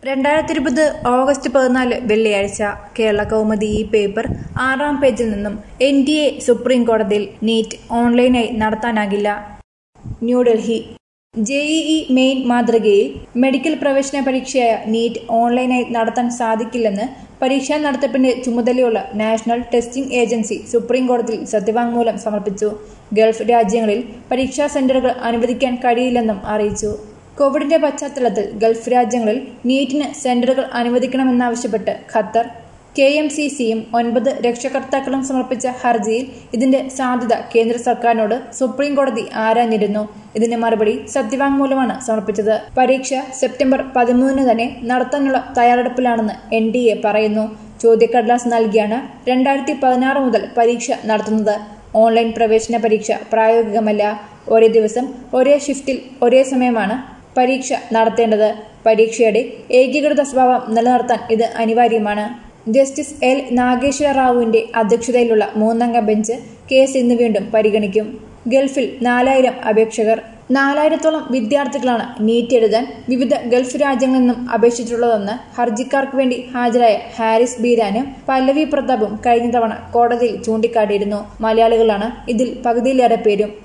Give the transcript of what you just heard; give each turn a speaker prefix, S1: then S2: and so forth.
S1: രണ്ടായിരത്തി ഇരുപത് ഓഗസ്റ്റ് പതിനാല് വെള്ളിയാഴ്ച കേരള കൗമുദി ഈ പേപ്പർ ആറാം പേജിൽ നിന്നും എൻ ഡി എ സുപ്രീം കോടതിയിൽ നീറ്റ് ഓൺലൈനായി നടത്താനാകില്ല ന്യൂഡൽഹി ജെഇഇ മെയിൻ മാതൃകയിൽ മെഡിക്കൽ പ്രവേശന പരീക്ഷയായ നീറ്റ് ഓൺലൈനായി നടത്താൻ സാധിക്കില്ലെന്ന് പരീക്ഷാ നടത്തിപ്പിന്റെ ചുമതലയുള്ള നാഷണൽ ടെസ്റ്റിംഗ് ഏജൻസി സുപ്രീം കോടതിയിൽ സത്യവാങ്മൂലം സമർപ്പിച്ചു ഗൾഫ് രാജ്യങ്ങളിൽ പരീക്ഷാ സെന്ററുകൾ അനുവദിക്കാൻ കഴിയില്ലെന്നും അറിയിച്ചു കോവിഡിന്റെ പശ്ചാത്തലത്തിൽ ഗൾഫ് രാജ്യങ്ങളിൽ നീറ്റിന് സെന്ററുകൾ അനുവദിക്കണമെന്നാവശ്യപ്പെട്ട് ഖത്തർ കെ എം സി സിയും ഒൻപത് രക്ഷകർത്താക്കളും സമർപ്പിച്ച ഹർജിയിൽ ഇതിന്റെ സാധ്യത കേന്ദ്ര സർക്കാരിനോട് സുപ്രീം കോടതി ആരാഞ്ഞിരുന്നു ഇതിന് മറുപടി സത്യവാങ്മൂലമാണ് സമർപ്പിച്ചത് പരീക്ഷ സെപ്റ്റംബർ പതിമൂന്നിന് തന്നെ നടത്താനുള്ള തയ്യാറെടുപ്പിലാണെന്ന് എൻ ഡി എ പറയുന്നു ചോദ്യക്കടലാസ് നൽകിയാണ് രണ്ടായിരത്തി പതിനാറ് മുതൽ പരീക്ഷ നടത്തുന്നത് ഓൺലൈൻ പ്രവേശന പരീക്ഷ പ്രായോഗികമല്ല ഒരേ ദിവസം ഒരേ ഷിഫ്റ്റിൽ ഒരേ സമയമാണ് പരീക്ഷ നടത്തേണ്ടത് പരീക്ഷയുടെ ഏകീകൃത സ്വഭാവം നിലനിർത്താൻ ഇത് അനിവാര്യമാണ് ജസ്റ്റിസ് എൽ നാഗേശ്വര റാവുവിന്റെ അധ്യക്ഷതയിലുള്ള മൂന്നംഗ ബെഞ്ച് കേസ് ഇന്ന് വീണ്ടും പരിഗണിക്കും ഗൾഫിൽ നാലായിരം അപേക്ഷകർ നാലായിരത്തോളം വിദ്യാർത്ഥികളാണ് നീറ്റ് എഴുതാൻ വിവിധ ഗൾഫ് രാജ്യങ്ങളിൽ നിന്നും അപേക്ഷിച്ചിട്ടുള്ളതെന്ന് ഹർജിക്കാർക്ക് വേണ്ടി ഹാജരായ ഹാരിസ് ബീരാനും പല്ലവി പ്രതാപും കഴിഞ്ഞ തവണ കോടതിയിൽ ചൂണ്ടിക്കാട്ടിയിരുന്നു മലയാളികളാണ് ഇതിൽ പകുതിയിലേറെ പേരും